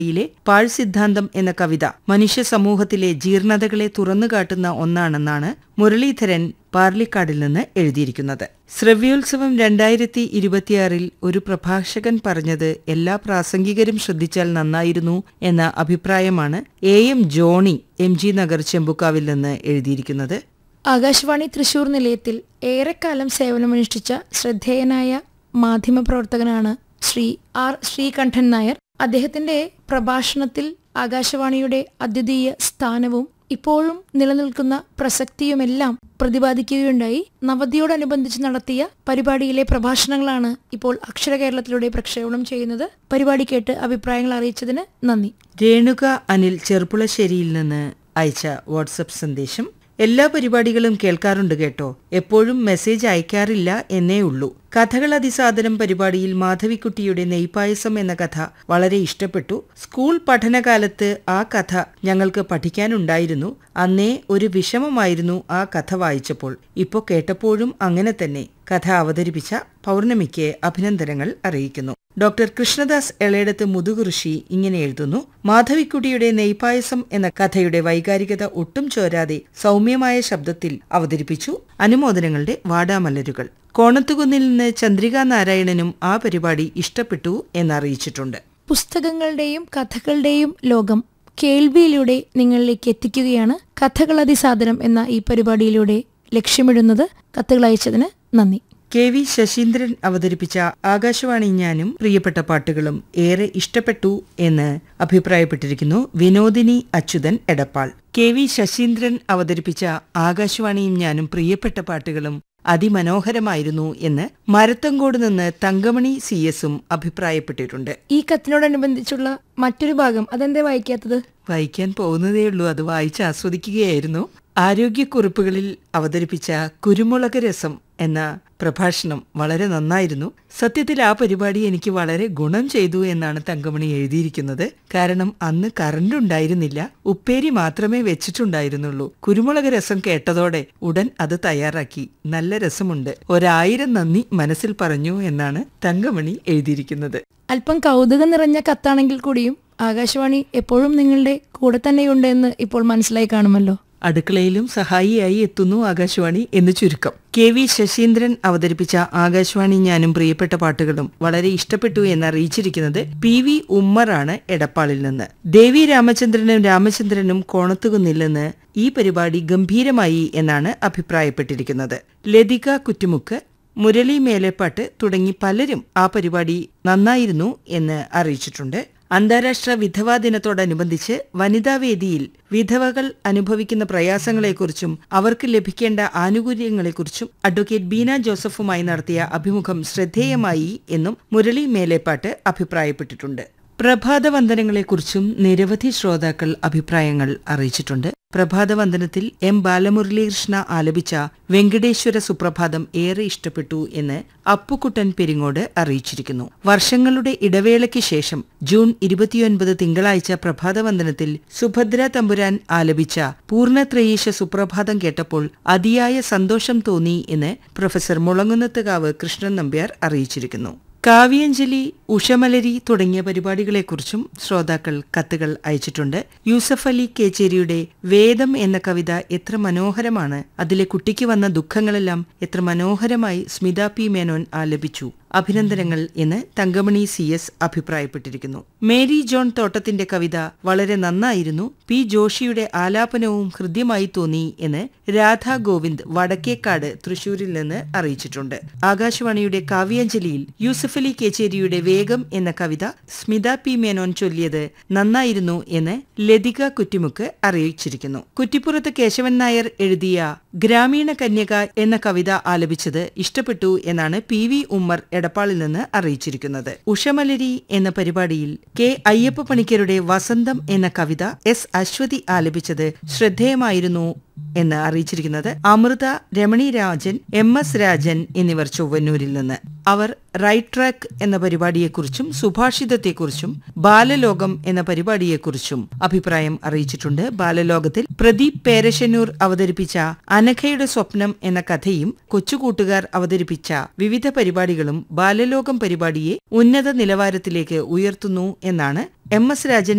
യിലെ പാഴ് സിദ്ധാന്തം എന്ന കവിത മനുഷ്യ സമൂഹത്തിലെ ജീർണതകളെ തുറന്നുകാട്ടുന്ന ഒന്നാണെന്നാണ് മുരളീധരൻ പാർലിക്കാടിൽ നിന്ന് എഴുതിയിരിക്കുന്നത് ശ്രവ്യോത്സവം രണ്ടായിരത്തി ഇരുപത്തിയാറിൽ ഒരു പ്രഭാഷകൻ പറഞ്ഞത് എല്ലാ പ്രാസംഗികരും ശ്രദ്ധിച്ചാൽ നന്നായിരുന്നു എന്ന അഭിപ്രായമാണ് A M Johnny M G Nagar ചെമ്പുക്കാവിൽ നിന്ന് എഴുതിയിരിക്കുന്നത് ആകാശവാണി തൃശൂർ നിലയത്തിൽ ഏറെക്കാലം സേവനമനുഷ്ഠിച്ച ശ്രദ്ധേയനായ മാധ്യമപ്രവർത്തകനാണ് ശ്രീ ആർ ശ്രീകണ്ഠൻ നായർ അദ്ദേഹത്തിന്റെ പ്രഭാഷണത്തിൽ ആകാശവാണിയുടെ അദ്വിതീയ സ്ഥാനവും ഇപ്പോഴും നിലനിൽക്കുന്ന പ്രസക്തിയുമെല്ലാം പ്രതിപാദിക്കുകയുണ്ടായി നവതിയോടനുബന്ധിച്ച് നടത്തിയ പരിപാടിയിലെ പ്രഭാഷണങ്ങളാണ് ഇപ്പോൾ അക്ഷര കേരളത്തിലൂടെ പ്രക്ഷേപണം ചെയ്യുന്നത് പരിപാടി കേട്ട് അഭിപ്രായങ്ങൾ അറിയിച്ചതിന് നന്ദി രേണുക അനിൽ ചെർപ്പുളശ്ശേരിയിൽ നിന്ന് അയച്ച വാട്സപ്പ് സന്ദേശം എല്ലാ പരിപാടികളും കേൾക്കാറുണ്ട് കേട്ടോ എപ്പോഴും മെസ്സേജ് അയക്കാറില്ല എന്നേ ഉള്ളൂ കഥകൾ അതിസാദരം പരിപാടിയിൽ മാധവിക്കുട്ടിയുടെ നെയ്പായസം എന്ന കഥ വളരെ ഇഷ്ടപ്പെട്ടു സ്കൂൾ പഠനകാലത്ത് ആ കഥ ഞങ്ങൾക്ക് പഠിക്കാനുണ്ടായിരുന്നു അന്നേ ഒരു വിഷമമായിരുന്നു ആ കഥ വായിച്ചപ്പോൾ ഇപ്പോ കേട്ടപ്പോഴും അങ്ങനെ തന്നെ കഥ അവതരിപ്പിച്ച പൗർണമിക്ക് അഭിനന്ദനങ്ങൾ അറിയിക്കുന്നു ഡോക്ടർ കൃഷ്ണദാസ് എളേടത്ത് മുതുകുറിശി ഇങ്ങനെ എഴുതുന്നു മാധവിക്കുട്ടിയുടെ നെയ്പായസം എന്ന കഥയുടെ വൈകാരികത ഒട്ടും ചോരാതെ സൗമ്യമായ ശബ്ദത്തിൽ അവതരിപ്പിച്ചു അനുമോദനങ്ങളുടെ വാടാമലരുകൾ കോണത്തുകുന്നിൽ നിന്ന് ചന്ദ്രിക നാരായണനും ആ പരിപാടി ഇഷ്ടപ്പെട്ടു എന്നറിയിച്ചിട്ടുണ്ട് പുസ്തകങ്ങളുടെയും കഥകളുടെയും ലോകം കേൾവിയിലൂടെ നിങ്ങളിലേക്ക് എത്തിക്കുകയാണ് കഥകൾ അതിസാദരം എന്ന ഈ പരിപാടിയിലൂടെ ലക്ഷ്യമിടുന്നത് കത്തുകൾ അയച്ചതിന് നന്ദി കെ വി ശശീന്ദ്രൻ അവതരിപ്പിച്ച ആകാശവാണി ഞാനും പ്രിയപ്പെട്ട പാട്ടുകളും ഏറെ ഇഷ്ടപ്പെട്ടു എന്ന് അഭിപ്രായപ്പെട്ടിരിക്കുന്നു വിനോദിനി അച്യുതൻ എടപ്പാൾ കെ വി ശശീന്ദ്രൻ അവതരിപ്പിച്ച ആകാശവാണിയും ഞാനും പ്രിയപ്പെട്ട പാട്ടുകളും അതിമനോഹരമായിരുന്നു എന്ന് മരത്തങ്കോട് നിന്ന് തങ്കമണി സി എസും അഭിപ്രായപ്പെട്ടിട്ടുണ്ട് ഈ കത്തിനോടനുബന്ധിച്ചുള്ള മറ്റൊരു ഭാഗം അതെന്തേ വായിക്കാത്തത് വായിക്കാൻ പോകുന്നതേയുള്ളൂ അത് വായിച്ച് ആസ്വദിക്കുകയായിരുന്നു ആരോഗ്യക്കുറിപ്പുകളിൽ അവതരിപ്പിച്ച കുരുമുളക് രസം എന്ന പ്രഭാഷണം വളരെ നന്നായിരുന്നു സത്യത്തിൽ ആ പരിപാടി എനിക്ക് വളരെ ഗുണം ചെയ്തു എന്നാണ് തങ്കമണി എഴുതിയിരിക്കുന്നത് കാരണം അന്ന് കറണ്ട് ഉണ്ടായിരുന്നില്ല ഉപ്പേരി മാത്രമേ വെച്ചിട്ടുണ്ടായിരുന്നുള്ളൂ കുരുമുളക് രസം കേട്ടതോടെ ഉടൻ അത് തയ്യാറാക്കി നല്ല രസമുണ്ട് ഒരായിരം നന്ദി മനസ്സിൽ പറഞ്ഞു എന്നാണ് തങ്കമണി എഴുതിയിരിക്കുന്നത് അല്പം കൗതുകം നിറഞ്ഞ കത്താണെങ്കിൽ കൂടിയും ആകാശവാണി എപ്പോഴും നിങ്ങളുടെ കൂടെ തന്നെയുണ്ട് എന്ന് ഇപ്പോൾ മനസ്സിലായി കാണുമല്ലോ അടുക്കളയിലും സഹായിയായി എത്തുന്നു ആകാശവാണി എന്ന് ചുരുക്കം കെ വി ശശീന്ദ്രൻ അവതരിപ്പിച്ച ആകാശവാണി ഞാനും പ്രിയപ്പെട്ട പാട്ടുകളും വളരെ ഇഷ്ടപ്പെട്ടു എന്ന് അറിയിച്ചിരിക്കുന്നത് പി വി ഉമ്മറാണ് എടപ്പാളിൽ നിന്ന് ദേവി രാമചന്ദ്രനും രാമചന്ദ്രനും കോണത്തുകുന്നിൽ നിന്ന് ഈ പരിപാടി ഗംഭീരമായി എന്നാണ് അഭിപ്രായപ്പെട്ടിരിക്കുന്നത് ലതിക കുറ്റുമുക്ക് മുരളി മേലെപ്പാട്ട് തുടങ്ങി പലരും ആ പരിപാടി നന്നായിരുന്നു എന്ന് അറിയിച്ചിട്ടുണ്ട് അന്താരാഷ്ട്ര വിധവാ ദിനത്തോടനുബന്ധിച്ച് വനിതാവേദിയിൽ വിധവകൾ അനുഭവിക്കുന്ന പ്രയാസങ്ങളെക്കുറിച്ചും അവർക്ക് ലഭിക്കേണ്ട ആനുകൂല്യങ്ങളെക്കുറിച്ചും അഡ്വക്കേറ്റ് ബീന ജോസഫുമായി നടത്തിയ അഭിമുഖം ശ്രദ്ധേയമായി എന്നും മുരളി മേലേപ്പാട്ട് അഭിപ്രായപ്പെട്ടിട്ടുണ്ട് പ്രഭാതവന്ദനങ്ങളെക്കുറിച്ചും നിരവധി ശ്രോതാക്കൾ അഭിപ്രായങ്ങൾ അറിയിച്ചിട്ടുണ്ട് പ്രഭാതവന്ദനത്തിൽ എം ബാലമുരളീകൃഷ്ണ ആലപിച്ച വെങ്കടേശ്വര സുപ്രഭാതം ഏറെ ഇഷ്ടപ്പെട്ടു എന്ന് അപ്പുക്കുട്ടൻ പെരിങ്ങോട് അറിയിച്ചിരിക്കുന്നു വർഷങ്ങളുടെ ഇടവേളയ്ക്ക് ശേഷം ജൂൺ ഇരുപത്തിയൊൻപത് തിങ്കളാഴ്ച പ്രഭാതവന്ദനത്തിൽ സുഭദ്ര തമ്പുരാൻ ആലപിച്ച പൂർണ്ണത്രയീശ സുപ്രഭാതം കേട്ടപ്പോൾ അതിയായ സന്തോഷം തോന്നി എന്ന് പ്രൊഫസർ മുളങ്ങുന്നത്തുകാവ് കൃഷ്ണൻ നമ്പ്യാർ അറിയിച്ചിരിക്കുന്നു കാവ്യാഞ്ജലി ഉഷമലരി തുടങ്ങിയ പരിപാടികളെക്കുറിച്ചും ശ്രോതാക്കൾ കത്തുകൾ അയച്ചിട്ടുണ്ട് യൂസഫ് അലി കേച്ചേരിയുടെ വേദം എന്ന കവിത എത്ര മനോഹരമാണ് അതിലെ കുട്ടിക്ക് വന്ന ദുഃഖങ്ങളെല്ലാം എത്ര മനോഹരമായി സ്മിത പി മേനോൻ ആലപിച്ചു അഭിനന്ദനങ്ങൾ എന്ന് തങ്കമണി സി എസ് അഭിപ്രായപ്പെട്ടിരിക്കുന്നു മേരി ജോൺ തോട്ടത്തിന്റെ കവിത വളരെ നന്നായിരുന്നു പി ജോഷിയുടെ ആലാപനവും ഹൃദ്യമായി തോന്നി എന്ന് രാധാ ഗോവിന്ദ് വടക്കേക്കാട് തൃശൂരിൽ നിന്ന് അറിയിച്ചിട്ടുണ്ട് ആകാശവാണിയുടെ കാവ്യാഞ്ജലിയിൽ യൂസഫ് അലി കേച്ചേരിയുടെ വേഗം എന്ന കവിത സ്മിത പി മേനോൻ ചൊല്ലിയത് നന്നായിരുന്നു എന്ന് ലതിക കുറ്റിമുക്ക് അറിയിച്ചിരിക്കുന്നു കുറ്റിപ്പുറത്ത് കേശവൻ നായർ എഴുതിയ ഗ്രാമീണ കന്യക എന്ന കവിത ആലപിച്ചത് ഇഷ്ടപ്പെട്ടു എന്നാണ് പി വി ഉമ്മർ എടപ്പാളിൽ നിന്ന് അറിയിച്ചിരിക്കുന്നത് ഉഷമലരി എന്ന പരിപാടിയിൽ കെ അയ്യപ്പ പണിക്കരുടെ വസന്തം എന്ന കവിത എസ് അശ്വതി ആലപിച്ചത് ശ്രദ്ധേയമായിരുന്നു എന്ന് അറിയിച്ചിരിക്കുന്നത് അമൃത രമണി രാജൻ എം എസ് രാജൻ എന്നിവർ ചൊവ്വന്നൂരിൽ നിന്ന് അവർ റൈറ്റ് ട്രാക്ക് എന്ന പരിപാടിയെക്കുറിച്ചും സുഭാഷിതത്തെക്കുറിച്ചും ബാലലോകം എന്ന പരിപാടിയെക്കുറിച്ചും അഭിപ്രായം അറിയിച്ചിട്ടുണ്ട് ബാലലോകത്തിൽ പ്രദീപ് പേരശന്നൂർ അവതരിപ്പിച്ച അനഘയുടെ സ്വപ്നം എന്ന കഥയും കൊച്ചുകൂട്ടുകാർ അവതരിപ്പിച്ച വിവിധ പരിപാടികളും ബാലലോകം പരിപാടിയെ ഉന്നത നിലവാരത്തിലേക്ക് ഉയർത്തുന്നു എന്നാണ് എം എസ് രാജൻ